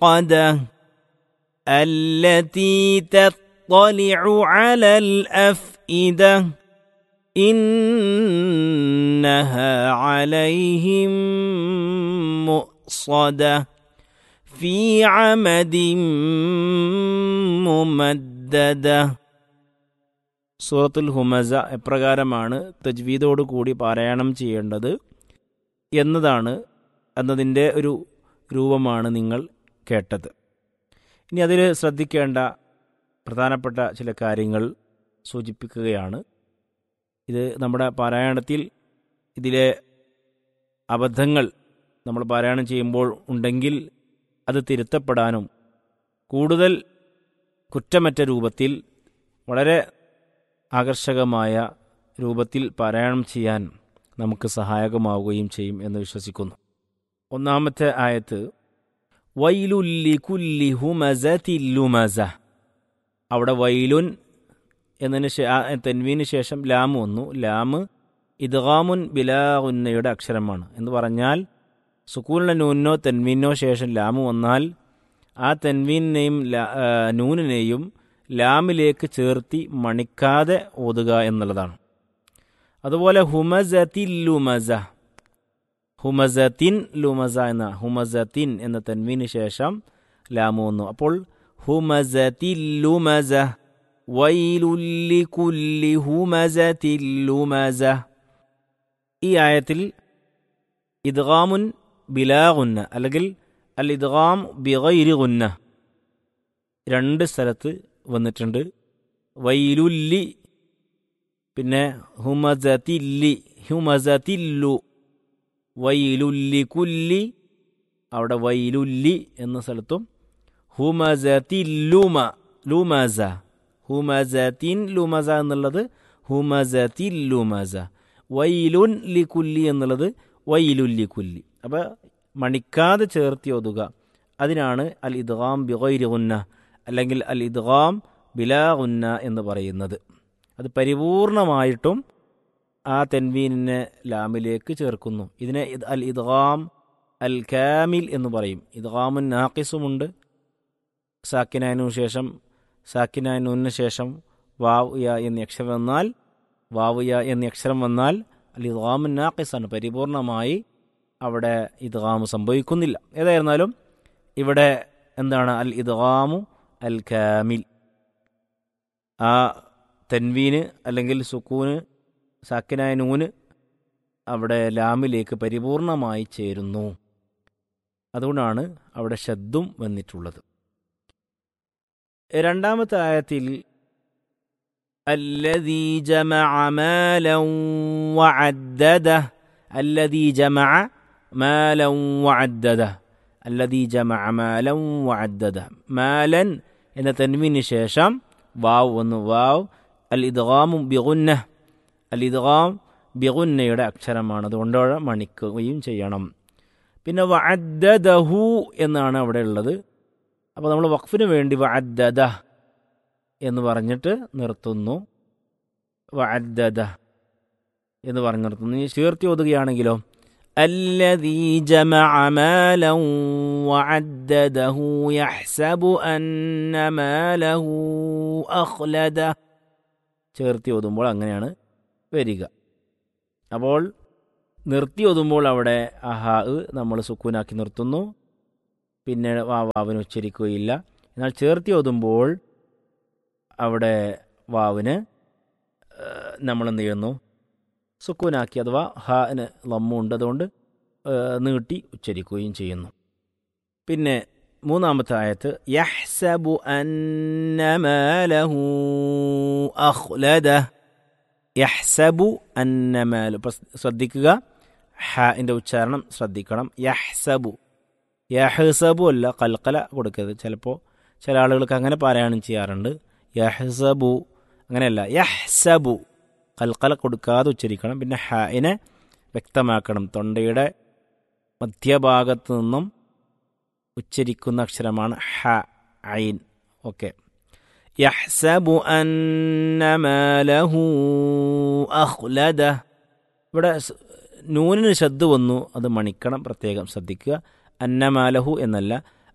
الموقدة التي تطلع على الأفئدة إنها عليهم مؤصدة في عمد ممددة സൂറത്തുൽ ഹുമസ എപ്രകാരമാണ് തജ്വീദോടു കൂടി പാരായണം ചെയ്യേണ്ടത് എന്നതാണ് എന്നതിൻ്റെ ഒരു രൂപമാണ് നിങ്ങൾ കേട്ടത് ഇനി അതിൽ ശ്രദ്ധിക്കേണ്ട പ്രധാനപ്പെട്ട ചില കാര്യങ്ങൾ സൂചിപ്പിക്കുകയാണ് ഇത് നമ്മുടെ പാരായണത്തിൽ ഇതിലെ അബദ്ധങ്ങൾ നമ്മൾ പാരായണം ചെയ്യുമ്പോൾ ഉണ്ടെങ്കിൽ അത് തിരുത്തപ്പെടാനും കൂടുതൽ കുറ്റമറ്റ രൂപത്തിൽ വളരെ ആകർഷകമായ രൂപത്തിൽ പാരായണം ചെയ്യാൻ നമുക്ക് സഹായകമാവുകയും ചെയ്യും എന്ന് വിശ്വസിക്കുന്നു ഒന്നാമത്തെ ആയത്ത് വൈലുല്ലി കുല്ലി ഹുമസ അവിടെ വൈലുൻ എന്നതിന് ശേ- ആ തെൻവീന് ശേഷം ലാം വന്നു ലാം ഇദ്ഗാമുൻ ബിലാഉന്നയുടെ അക്ഷരമാണ് എന്ന് പറഞ്ഞാൽ സുക്കൂലിൻ്റെ നൂനോ തെൻവീനോ ശേഷം ലാമ് വന്നാൽ ആ തെൻവീനെയും ലാ- ആ, നൂനിനെയും ലാമിലേക്ക് ചേർത്തി മണിക്കാതെ ഓതുക എന്നുള്ളതാണ് അതുപോലെ ഹുമസത്തിൻ ലുമസ ഹുമസത്തിൻ ലുമസ എന്ന ഹുമസത്തിൻ എന്ന തെൻവീന് ശേഷം ലാമു വന്നു അപ്പോൾ ഹുമസത്തിൻ ലുമസ വൈലുല്ലി കുല്ലി ഹുമസത്തിൻ ലുമസ ഈ ആയത്തിൽ ഇദ്ഗാമുൻ ബിലാ ഗുന്ന അല്ലെങ്കിൽ അൽ ഇദ്ഗാം ബിഗൈരി ഗുന്ന രണ്ട് സ്ഥലത്ത് വന്നിട്ടുണ്ട് വൈലുല്ലി പിന്നെ ഹുമസത്തില്ലി ഹുമസത്തില്ലു വൈലുല്ലി കുല്ലി അവിടെ വൈലുല്ലി എന്ന സ്ഥലത്തും ഹുമസത്തില്ലുമ ലുമസ ഹുമസത്തിൻ ലുമസ എന്നുള്ളത് ഹുമസത്തിൽ ലുമസ വൈലുൻ ലി കുല്ലി എന്നുള്ളത് വൈലുല്ലി കുല്ലി അപ്പോൾ മണിക്കാതെ ചേർത്തി ഒതുക അതിനാണ് അൽ ഇദ്ഗാം ബിഗൈരി ഗുന്ന അല്ലെങ്കിൽ അൽ ഇദ്ഗാം ബിലാ ഗുന്ന എന്ന് പറയുന്നത് അത് പരിപൂർണമായിട്ടും ആ തെൻവീനിനെ ലാമിലേക്ക് ചേർക്കുന്നു ഇതിനെ ഇത് അൽ ഇദ്ഗാം അൽ കാമിൽ എന്ന് പറയും ഇദ്ഗാമുൻ നാക്കിസുമുണ്ട് സാക്കിനാനു ശേഷം സാക്കിനാനൂന് ശേഷം വാവ് യ എന്നീ അക്ഷരം വന്നാൽ വാവ് യ എന്നീ അക്ഷരം വന്നാൽ അൽ ഇദ്ഗാമുൻ നാക്കിസാണ് പരിപൂർണമായി അവിടെ ഇദ്ഗാമു സംഭവിക്കുന്നില്ല ഏതായിരുന്നാലും ഇവിടെ എന്താണ് അൽ ഇദ്ഗാമു അൽ കാമിൽ ആ തെൻവീന് അല്ലെങ്കിൽ സുക്കൂന് സാക്കിനായ നൂന് അവിടെ ലാമിലേക്ക് പരിപൂർണമായി ചേരുന്നു അതുകൊണ്ടാണ് അവിടെ ശബ്ദം വന്നിട്ടുള്ളത് രണ്ടാമത്തെ ആയത്തിൽ الذي جمع مالا وعدده الذي جمع مالا وعدده الذي جمع مالا وعدده مالا എന്ന തൻവീന് ശേഷം വാവ് വന്നു വാവ് അൽ ഇദ്ഗാമു ബിഗുന്ന അൽ ഇദ്ഗാം ബിഗുന്നയുടെ അക്ഷരമാണ് അതുകൊണ്ട് അവിടെ മണിക്കുകയും ചെയ്യണം പിന്നെ വഅദ്ദദഹു എന്നാണ് അവിടെ ഉള്ളത് അപ്പോൾ നമ്മൾ വഖഫിന് വേണ്ടി വഅദ്ദദ എന്ന് പറഞ്ഞിട്ട് നിർത്തുന്നു വഅദ്ദദ എന്ന് പറഞ്ഞ് നിർത്തുന്നു ഇനി ചേർത്തി ഓതുകയാണെങ്കിലോ الذي جمع مالا وعدده يحسب أن ماله أخلده ചേർത്തി ഓതുമ്പോൾ അങ്ങനെയാണ് വരിക അപ്പോൾ നിർത്തി ഓതുമ്പോൾ അവിടെ അഹാ നമ്മൾ സുക്കൂനാക്കി നിർത്തുന്നു പിന്നെ വാവിന് ഉച്ചരിക്കുകയില്ല എന്നാൽ ചേർത്തി ഓതുമ്പോൾ അവിടെ വാവിന് നമ്മൾ എന്ത് ചെയ്യുന്നു സുക്കൂനാക്കി അഥവാ ഹാന് ലമ്മുണ്ട് അതുകൊണ്ട് ഏഹ്, നീട്ടി ഉച്ചരിക്കുകയും ചെയ്യുന്നു പിന്നെ മൂന്നാമത്തെ ആയത്ത് യഹ്സബു അന്നമാലഹു അഖ്ലദ യഹ്സബു അന്നമാലു ഇപ്പൊ ശ്രദ്ധിക്കുക ഹാന്റെ ഉച്ചാരണം ശ്രദ്ധിക്കണം യഹ്സബു യഹ്സബു അല്ല കൽക്കല കൊടുക്കരുത് ചിലപ്പോൾ ചില ആളുകൾക്ക് അങ്ങനെ പാരായണം ചെയ്യാറുണ്ട് യഹ്സബു അങ്ങനെയല്ല യഹ്സബു കൽക്കല കൊടുക്കാതെ ഉച്ചരിക്കണം പിന്നെ ഹായിനെ വ്യക്തമാക്കണം തൊണ്ടയുടെ മധ്യഭാഗത്ത് നിന്നും ഉച്ചരിക്കുന്ന അക്ഷരമാണ് ഹ ഐൻ ഓക്കെ യഹ്സബു അന്നമാലഹു അഖ്ലദ ഇവിടെ സ് നൂനിന് ശബ്ദ വന്നു അത് മണിക്കണം പ്രത്യേകം ശ്രദ്ധിക്കുക അന്നമാലഹു എന്നല്ല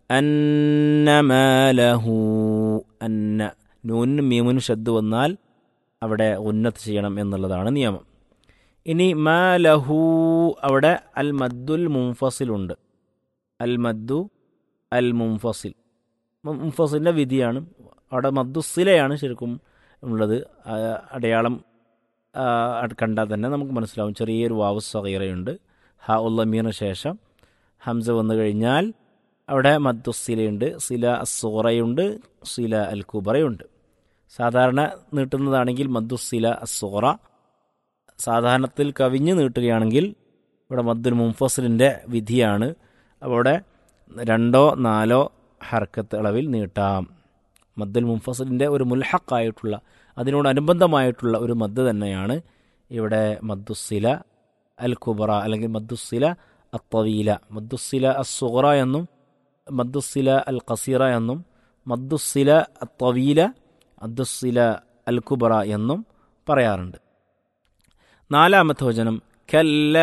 അന്ന മാലഹു അന്ന നൂനും മീമുനും ഷദ് വന്നാൽ അവിടെ ഉന്നത്ത് ചെയ്യണം എന്നുള്ളതാണ് നിയമം ഇനി മാലഹു അവിടെ അൽ മദ്ദുൽ മുംഫസിലുണ്ട് അൽ മദ്ദു അൽ മുംഫസിൽ മുംഫസിലിൻ്റെ വിധിയാണ് അവിടെ മദ്ദുസിലയാണ് ശരിക്കും ഉള്ളത് ആ, അടയാളം ആ, കണ്ടാൽ തന്നെ നമുക്ക് മനസ്സിലാവും ചെറിയൊരു വാവ് സഹീറയുണ്ട് ഹ ഉള്ളമീറിന് ശേഷം ഹംസ വന്നു കഴിഞ്ഞാൽ അവിടെ മദ്ദുസിലയുണ്ട് സില അസോറയുണ്ട് സില അൽ കുബറയുണ്ട് സാധാരണ നീട്ടുന്നതാണെങ്കിൽ മദ്ദുസില അസോറ സാധാരണത്തിൽ കവിഞ്ഞ് നീട്ടുകയാണെങ്കിൽ ഇവിടെ മദ്ദുൽ മുംഫസിലിൻ്റെ വിധിയാണ് അവിടെ രണ്ടോ നാലോ ഹർക്കത്ത് അളവിൽ നീട്ടാം മദ്ദുൽ മുംഫസിലിൻ്റെ ഒരു മുൽഹക്കായിട്ടുള്ള അതിനോടനുബന്ധമായിട്ടുള്ള ഒരു മദ് തന്നെയാണ് ഇവിടെ മദ്ദുസില അൽ കുബറ അല്ലെങ്കിൽ മദ്ദുസില അത്തവീല മദ്ദുസില അസുറ എന്നും മദ്ദുസില അൽ ഖസീറ എന്നും മദ്ദുസില അത്തവീല അദ്ദുസില അൽ കുബറ എന്നും പറയാറുണ്ട് നാലാമത്തെ വചനം കല്ല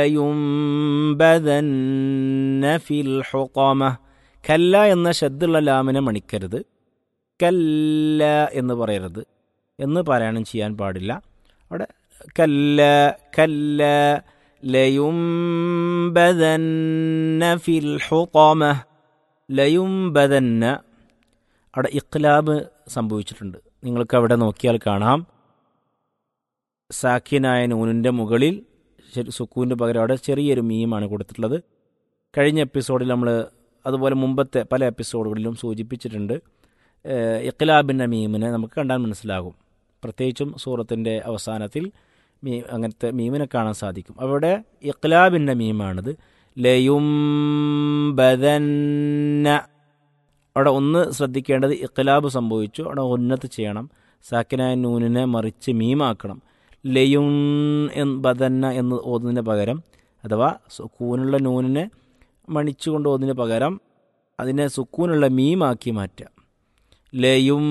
ലയുംബദന്ന ഫിൽ ഹുഖമ കല്ല എന്ന ശബ്ദുള്ള ലാമിനെ മണിക്കരുത് കല്ല എന്ന് പറയരുത് എന്ന് പാരായണം ചെയ്യാൻ പാടില്ല അവിടെ കല്ല കല്ല ലയുംബദന്ന ഫിൽ ഹുഖമ ലയുംബദന്ന അവിടെ ഇഖ്ലാബ് സംഭവിച്ചിട്ടുണ്ട് നിങ്ങൾക്ക് അവിടെ നോക്കിയാൽ കാണാം സാക്കിനായ നൂനിൻ്റെ മുകളിൽ ശരി സുക്കൂൻ്റെ പകരം അവിടെ ചെറിയൊരു മീമാണ് കൊടുത്തിട്ടുള്ളത് കഴിഞ്ഞ എപ്പിസോഡിൽ നമ്മൾ അതുപോലെ മുമ്പത്തെ പല എപ്പിസോഡുകളിലും സൂചിപ്പിച്ചിട്ടുണ്ട് ഏഹ് ഇഖ്ലാബിൻ്റെ മീമിനെ നമുക്ക് കണ്ടാൽ മനസ്സിലാകും പ്രത്യേകിച്ചും സൂറത്തിൻ്റെ അവസാനത്തിൽ മീ അങ്ങനത്തെ മീമിനെ കാണാൻ സാധിക്കും അവിടെ ഇഖ്ലാബിൻ്റെ മീമാണിത് ലയും ബദന്ന അവിടെ ഒന്ന് ശ്രദ്ധിക്കേണ്ടത് ഇഖ്ലാബ് സംഭവിച്ചു അവിടെ ഉന്നത്ത് ചെയ്യണം സാക്കിനായ നൂനിനെ മറിച്ച് മീമാക്കണം ലയുൻ എന്ന് ബദന്ന എന്ന് ഓതുന്നതിന് പകരം അഥവാ സുക്കൂനുള്ള നൂനിനെ മണിച്ചുകൊണ്ട് ഓതുന്നതിന് പകരം അതിനെ സുക്കൂനുള്ള മീമാക്കി മാറ്റാം ലയും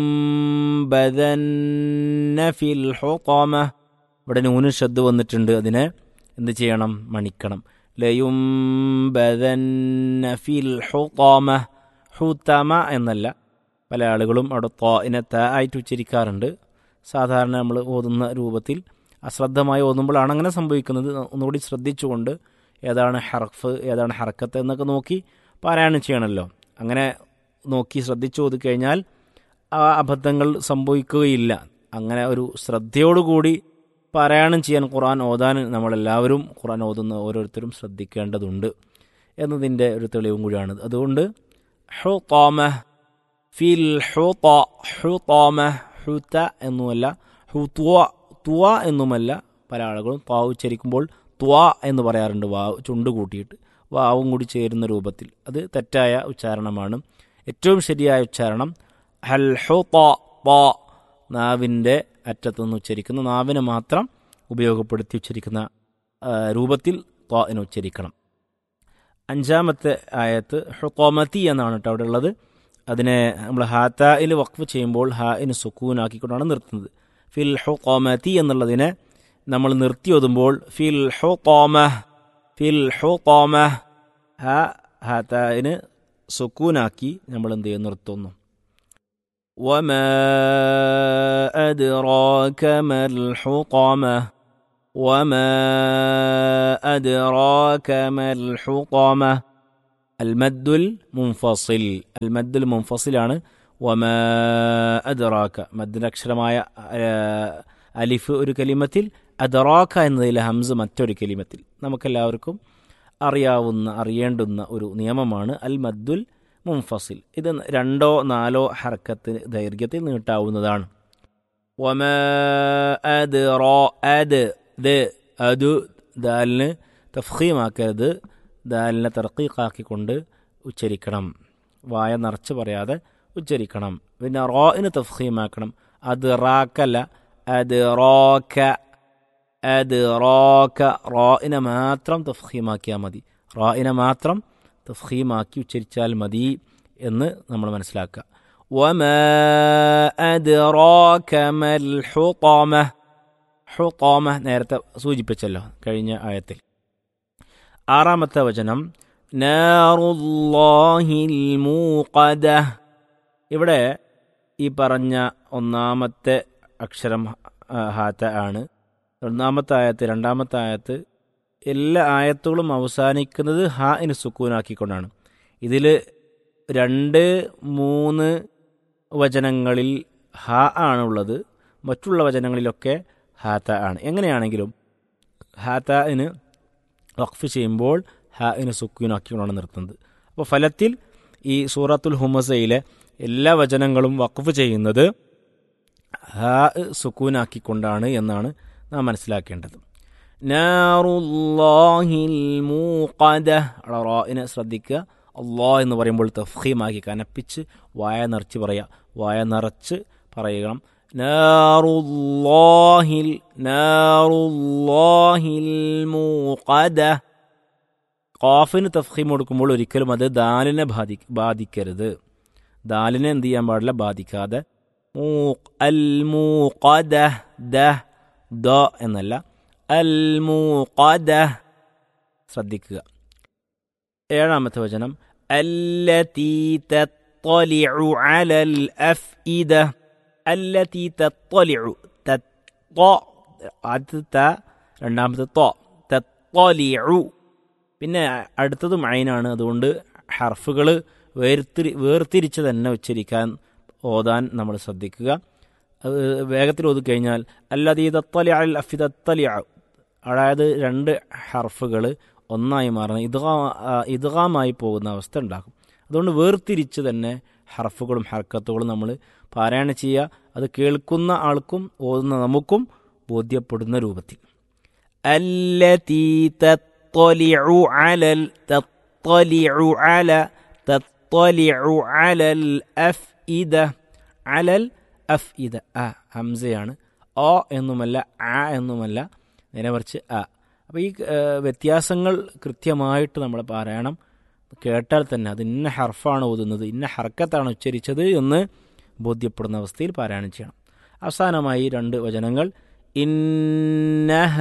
ബദന്ന ഫിൽ ഹുഖമ ഇവിടെ നൂന് ശ്രദ്ധ വന്നിട്ടുണ്ട് അതിനെ എന്ത് ചെയ്യണം മണിക്കണം ലയും ബദന്ന ഫിൽ ഹുഖമ ഹുത്തമ എന്നല്ല പല ആളുകളും അവിടെ തോയിനെ ത ആയിട്ട് ഉച്ചരിക്കാറുണ്ട് സാധാരണ നമ്മൾ ഓതുന്ന രൂപത്തിൽ അശ്രദ്ധമായി ഓതുമ്പോഴാണ് അങ്ങനെ സംഭവിക്കുന്നത് ഒന്നുകൂടി ശ്രദ്ധിച്ചുകൊണ്ട് ഏതാണ് ഹർഫ് ഏതാണ് ഹർക്കത്ത് എന്നൊക്കെ നോക്കി പാരായണം ചെയ്യണമല്ലോ അങ്ങനെ നോക്കി ശ്രദ്ധിച്ചു ഓതി കഴിഞ്ഞാൽ ആ അബദ്ധങ്ങൾ സംഭവിക്കുകയില്ല അങ്ങനെ ഒരു ശ്രദ്ധയോടുകൂടി പാരായണം ചെയ്യാൻ ഖുർആൻ ഓതാൻ നമ്മളെല്ലാവരും ഖുർആൻ ഓതുന്ന ഓരോരുത്തരും ശ്രദ്ധിക്കേണ്ടതുണ്ട് എന്നതിൻ്റെ ഒരു തെളിവും കൂടിയാണ് അതുകൊണ്ട് ഹുത്താമ ഫിൽ ഹുത്ത ഹുത്താമ ഹുത്ത എന്നുമല്ല ഹുത്വ തുവ എന്നുമല്ല പല ആളുകളും ത്വാ ഉച്ചരിക്കുമ്പോൾ ത്വാ എന്ന് പറയാറുണ്ട് വാവ് ചുണ്ട് കൂട്ടിയിട്ട് വാവും കൂടി ചേരുന്ന രൂപത്തിൽ അത് തെറ്റായ ഉച്ചാരണമാണ് ഏറ്റവും ശരിയായ ഉച്ചാരണം ഹൽ ഹുത്ത ത നാവിൻ്റെ അറ്റത്തുനിന്ന് ഉച്ചരിക്കുന്ന നാവിനെ മാത്രം ഉപയോഗപ്പെടുത്തി ഉച്ചരിക്കുന്ന ആ, രൂപത്തിൽ ത്വാ എന്ന് ഉച്ചരിക്കണം അഞ്ചാമത്തെ ആയത്ത് ഹുത്തോമത്തി എന്നാണ് കേട്ടോ അവിടെ ഉള്ളത് അതിനെ നമ്മൾ ഹാത്തയിൽ വഖഫ് ചെയ്യുമ്പോൾ ഹാഇന് സുക്കൂനാക്കിക്കൊണ്ടാണ് നിർത്തുന്നത് ഫിൽ ഹുത്തോമത്തി എന്നുള്ളതിനെ നമ്മൾ നിർത്തി ഒതുമ്പോൾ ഫിൽ ഹുത്തോമ ഫിൽ ഹുത്തോമ ഹ ഹാത്തയിന് സുക്കൂനാക്കി നമ്മൾ എന്ത് ചെയ്യും നിർത്തുന്നു وما أدراك ما الحطمة وما أدراك ما الحطمة المد المنفصل المد المنفصل ആണ് وما أدراك മദ്ദിൻ്റെ അക്ഷരമായ അലിഫ് ഒരു കലിമത്തിൽ അദറാക്ക എന്നതിലെ ഹംസ മറ്റൊരു കലിമത്തിൽ നമുക്കെല്ലാവർക്കും അറിയാവുന്ന അറിയേണ്ടുന്ന ഒരു നിയമമാണ് അൽ മദ്ദുൽ മുംഫസിൽ ഇത് രണ്ടോ നാലോ ഹർക്കത്തിന് ദൈർഘ്യത്തിൽ നീട്ടാവുന്നതാണ് വമ അദ് റോ അദ് ദ് അതു ദാലിന് തഫീമാക്കരുത് ദാലിനെ തർക്കീക്കാക്കിക്കൊണ്ട് ഉച്ചരിക്കണം വായ നിറച്ച് പറയാതെ ഉച്ചരിക്കണം പിന്നെ റോയിന് തഫീമാക്കണം അത് റാക്കല്ല അത് റോക്ക അത് റോക്ക റോയിനെ മാത്രം തഫീമാക്കിയാൽ മതി റോയിനെ മാത്രം തഫീമാക്കി ഉച്ചരിച്ചാൽ മതി എന്ന് നമ്മൾ മനസ്സിലാക്കുക وما أدراك ما الحطمة ഹുത്തോമ നേരത്തെ സൂചിപ്പിച്ചല്ലോ കഴിഞ്ഞ ആയത്തിൽ ആറാമത്തെ വചനം നാറുല്ലാഹിൽ മൂഖദ ഇവിടെ ഈ പറഞ്ഞ ഒന്നാമത്തെ അക്ഷരം ആ, ഹാത്ത ആണ് ഒന്നാമത്തെ ആയത്ത് രണ്ടാമത്തെ ആയത്ത് എല്ലാ ആയത്തുകളും അവസാനിക്കുന്നത് ഹ ഇന് സുക്കൂനാക്കിക്കൊണ്ടാണ് ഇതിൽ രണ്ട് മൂന്ന് വചനങ്ങളിൽ ഹ ആണുള്ളത് മറ്റുള്ള വചനങ്ങളിലൊക്കെ ഹാത്ത ആണ് എങ്ങനെയാണെങ്കിലും ഹാത്തന് വഖഫ് ചെയ്യുമ്പോൾ ഹ ഇന് സുക്കൂനാക്കിക്കൊണ്ടാണ് നിർത്തുന്നത് അപ്പോൾ ഫലത്തിൽ ഈ സൂറത്തുൽ ഹുമസയിലെ എല്ലാ വചനങ്ങളും വഖഫ് ചെയ്യുന്നത് ഹാ സുക്കൂനാക്കിക്കൊണ്ടാണ് എന്നാണ് നാം മനസ്സിലാക്കേണ്ടത് നാറുല്ലാഹിൽ മൂഖദ അവിടെ റായിനെ ശ്രദ്ധിക്കുക അള്ളാ എന്ന് പറയുമ്പോൾ തഫീമാക്കി കനപ്പിച്ച് വായ നിറച്ച് പറയുക വായ നിറച്ച് പറയുക നാറുല്ലാഹിൽ നാറുല്ലാഹിൽ മൂഖദ ഖാഫിന് തഫീം കൊടുക്കുമ്പോൾ ഒരിക്കലും അത് ദാലിനെ ബാധി ബാധിക്കരുത് ദാലിനെ എന്ത് ചെയ്യാൻ പാടില്ല ബാധിക്കാതെ മൂഖ് അൽ മൂഖദ ദ ദ എന്നല്ല അൽ മൂഖദ ശ്രദ്ധിക്കുക ഏഴാമത്തെ വചനം അല്ലതീ തത്തൊലിഉ അലൽ അഫ്ഇദ അല്ലതീ തത്തൊലിഉ തത്തൊ ആദ്യത്തെ ത രണ്ടാമത്തെ തൊ തത്തൊലിഉ പിന്നെ അടുത്തതും അയിനാണ് അതുകൊണ്ട് ഹർഫുകൾ വേർതിരി വേർതിരിച്ച് തന്നെ ഉച്ചരിക്കാൻ ഓതാൻ നമ്മൾ ശ്രദ്ധിക്കുക അത് വേഗത്തിൽ ഓതി കഴിഞ്ഞാൽ അല്ലാതെ ഈ തത്തലി അൽ അഫിദത്തലി അതായത് രണ്ട് ഹർഫുകൾ ഒന്നായി മാറുന്ന ഇദ്ഗാ ഇദ്ഗാമായി പോകുന്ന അവസ്ഥ ഉണ്ടാകും അതുകൊണ്ട് വേർതിരിച്ച് തന്നെ ഹർഫുകളും ഹർക്കത്തുകളും നമ്മൾ പാരായണം ചെയ്യുക അത് കേൾക്കുന്ന ആൾക്കും ഓതുന്ന നമുക്കും ബോധ്യപ്പെടുന്ന രൂപത്തിൽ അല്ലതീ തത്തൊലിഉ അലൽ തത്തൊലിഉ അല തത്തൊലിഉ അലൽ അഫ്ഇദ അലൽ അഫ്ഇദ അ ഹംസയാണ് ഓ എന്നുമല്ല ആ എന്നുമല്ല നേരെ മറിച്ച് അ അപ്പോൾ ഈ ഏഹ്, വ്യത്യാസങ്ങൾ കൃത്യമായിട്ട് നമ്മൾ പാരായണം കേട്ടാൽ തന്നെ അത് ഇന്ന ഹർഫാണ് ഓതുന്നത് ഇന്ന ഹർക്കത്താണ് ഉച്ചരിച്ചത് എന്ന് ബോധ്യപ്പെടുന്ന അവസ്ഥയിൽ പാരായണം ചെയ്യണം അവസാനമായി രണ്ട് വചനങ്ങൾ ഇന്നഹ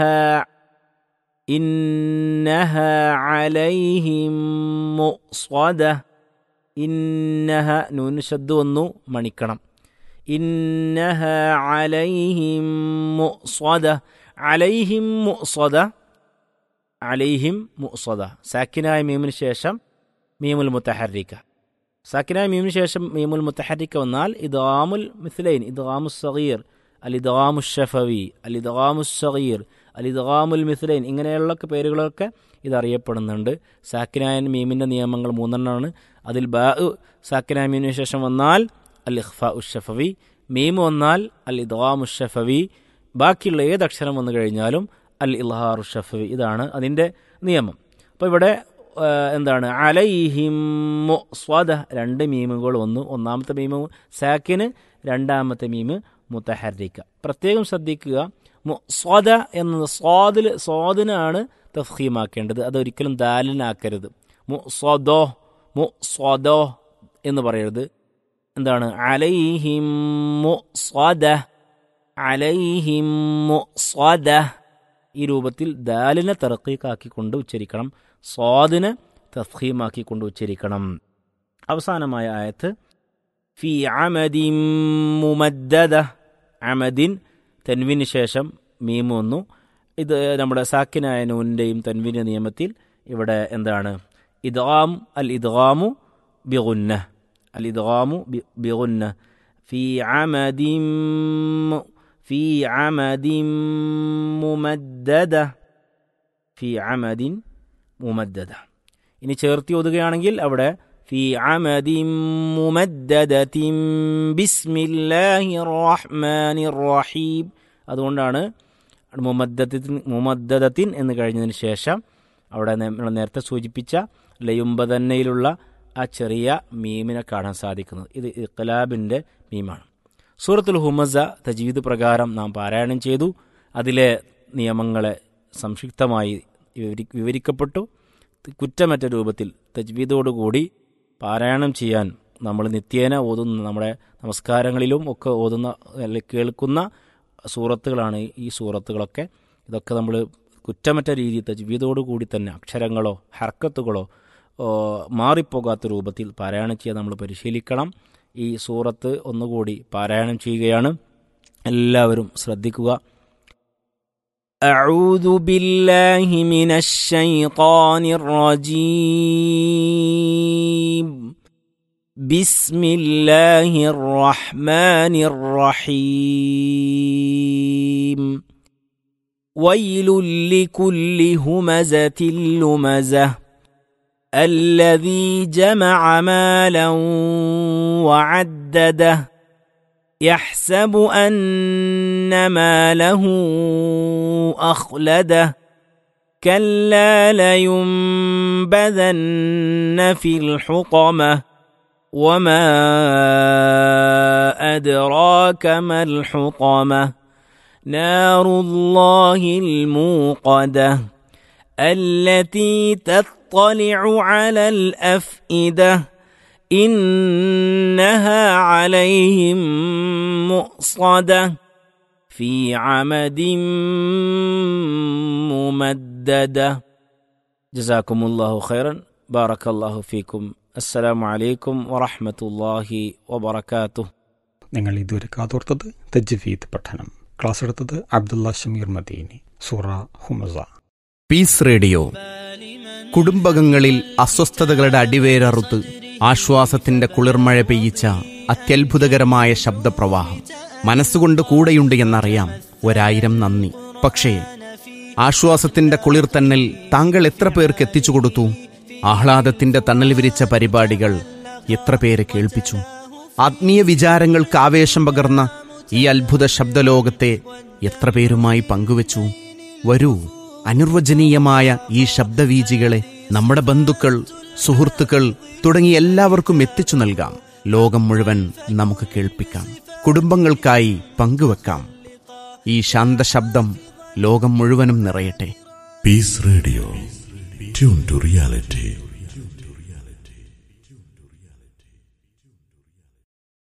ഇന്നഹ അലൈഹിം മുസ്വദ ഇന്നഹ നൂന് ശബ്ദ വന്നു മണിക്കണം ഇന്നഹ അലൈഹിം മുസ്വദ അലൈഹിം മുസ്വദ അലൈഹിം മുസ്വദ സാക്കിനായ മീമിന് ശേഷം മീമുൽ മുത്തഹരിക്ക സാക്കിനായ മീമിന് ശേഷം മീമുൽ മുത്തഹരിക്ക വന്നാൽ ഇദാമുൽ മിസ്ലൈൻ ഇദാമു സഗീർ അൽ ഇദാമു ഷഫവി അൽ ഇദാമു സഗീർ അൽ ഇദാമുൽ മിസ്ലൈൻ ഇങ്ങനെയുള്ള പേരുകളൊക്കെ ഇതറിയപ്പെടുന്നുണ്ട് സാക്കിനായ മീമിൻ്റെ നിയമങ്ങൾ മൂന്നെണ്ണമാണ് അതിൽ ബാ സാക്കിനായ മീമിന് ശേഷം വന്നാൽ അൽ ഇഖ്ഫ ഉഷഫവി മീം വന്നാൽ അൽ ഇദാമു ഷഫവി ബാക്കിയുള്ള ഏത് അക്ഷരം വന്നു കഴിഞ്ഞാലും അൽ ഇൽഹാറു ഷഫവി ഇതാണ് അതിൻ്റെ നിയമം അപ്പോൾ ഇവിടെ ആ, എന്താണ് അലൈഹിം സ്വദ രണ്ട് മീമുകൾ വന്നു ഒന്നാമത്തെ മീമ് സാക്കിന് രണ്ടാമത്തെ മീമ് മുത്തഹരിക്ക പ്രത്യേകം ശ്രദ്ധിക്കുക സ്വദ എന്നത് സ്വാദിൽ സ്വാദിനാണ് തഫീമാക്കേണ്ടത് അതൊരിക്കലും ദാലിനാക്കരുത് മു സ്വദോ മു സ്വദോ എന്ന് പറയരുത് എന്താണ് അലൈഹിം സ്വദ അലൈഹിം സ്വദ ഈ രൂപത്തിൽ ദാലിനെ തറക്കീക്കാക്കിക്കൊണ്ട് ഉച്ചരിക്കണം സ്വാദിനെ തഫീമാക്കിക്കൊണ്ട് ഉച്ചരിക്കണം അവസാനമായ ആയത്ത് ഫി അമദിൻ മുമദ്ദദ അമദിൻ തൻവിന് ശേഷം മീമ് വന്നു ഇത് നമ്മുടെ സാക്കിനായ നൂനിൻ്റെയും തൻവിൻ്റെ നിയമത്തിൽ ഇവിടെ എന്താണ് ഇദ്ഗാം അൽ ഇദ്ഗാമു ബിഗുന്ന അൽ ഇദ്ഗാമു ബി- ബിഗുന്ന ഫി അമദിൻ മു- في عمد ممددة في عمد ممددة ഇനി ചേർത്തി ഓതുകയാണെങ്കിൽ അവിടെ ഫി അമദിൻ മുമദ്ദദത്തിൻ ബിസ്മില്ലാഹിർ റഹ്മാനിർ റഹീം അതുകൊണ്ടാണ് മുമദ്ദത്തിൻ മുമദ്ദദത്തിൻ എന്ന് കഴിഞ്ഞതിന് ശേഷം അവിടെ നേ- നമ്മൾ നേരത്തെ സൂചിപ്പിച്ച ലയുമ്പതന്നയിലുള്ള ആ ചെറിയ മീമിനെ കാണാൻ സാധിക്കുന്നത് ഇത് ഇഖ്ലാബിൻ്റെ മീമാണ് സൂറത്തുൽ ഹുമസ തജീദ് പ്രകാരം നാം പാരായണം ചെയ്തു അതിലെ നിയമങ്ങളെ സംക്ഷിപ്തമായി വിവരി വിവരിക്കപ്പെട്ടു കുറ്റമറ്റ രൂപത്തിൽ തജ്വീദോടുകൂടി പാരായണം ചെയ്യാൻ നമ്മൾ നിത്യേന ഓതുന്ന നമ്മുടെ നമസ്കാരങ്ങളിലും ഒക്കെ ഓതുന്ന അല്ലെങ്കിൽ കേൾക്കുന്ന സൂറത്തുകളാണ് ഈ സൂറത്തുകളൊക്കെ ഇതൊക്കെ നമ്മൾ കുറ്റമറ്റ രീതിയിൽ തജ്വീദോടുകൂടി തന്നെ അക്ഷരങ്ങളോ ഹർക്കത്തുകളോ ഓ, മാറിപ്പോകാത്ത രൂപത്തിൽ പാരായണം ചെയ്യാൻ നമ്മൾ പരിശീലിക്കണം ഈ സൂറത്ത് ഒന്നുകൂടി പാരായണം ചെയ്യുകയാണ് എല്ലാവരും ശ്രദ്ധിക്കുക أعوذ بالله من الشيطان الرجيم بسم الله الرحمن الرحيم ويل لكل همزة لمزة الذي جمع مالا وعدده يحسب أن ماله أخلده كلا لينبذن في الحطمة وما أدراك ما الحطمة نار الله الموقدة التي تطلع على الأفئدة إنها عليهم مؤصدة في عمد ممددة جزاكم الله خيرا بارك الله فيكم السلام عليكم ورحمة الله وبركاته നിങ്ങൾ ഇതുവരെ കാതോർത്തത് തജ്വീദ് പഠനം ക്ലാസ് എടുത്തത് അബ്ദുള്ള ഷമീർ മദീനി സൂറ ഹുമസ പീസ് റേഡിയോ കുടുംബകങ്ങളിൽ അസ്വസ്ഥതകളുടെ അടിവേരറുത്ത് ആശ്വാസത്തിന്റെ കുളിർമഴ പെയ്യിച്ച അത്യത്ഭുതകരമായ ശബ്ദപ്രവാഹം മനസ്സുകൊണ്ട് കൂടെയുണ്ട് എന്നറിയാം ഒരായിരം നന്ദി പക്ഷേ ആശ്വാസത്തിന്റെ കുളിർ തന്നൽ താങ്കൾ എത്ര പേർക്ക് എത്തിച്ചു കൊടുത്തു ആഹ്ലാദത്തിന്റെ തണൽ വിരിച്ച പരിപാടികൾ എത്ര പേരെ കേൾപ്പിച്ചു ആത്മീയ വിചാരങ്ങൾക്ക് ആവേശം പകർന്ന ഈ അത്ഭുത ശബ്ദലോകത്തെ എത്ര പേരുമായി പങ്കുവച്ചു വരൂ അനിർവചനീയമായ ഈ ശബ്ദവീജികളെ നമ്മുടെ ബന്ധുക്കൾ സുഹൃത്തുക്കൾ തുടങ്ങി എല്ലാവർക്കും എത്തിച്ചു നൽകാം ലോകം മുഴുവൻ നമുക്ക് കേൾപ്പിക്കാം കുടുംബങ്ങൾക്കായി പങ്കുവെക്കാം ഈ ശാന്തശബ്ദം ലോകം മുഴുവനും നിറയട്ടെ Peace Radio. Tune to reality.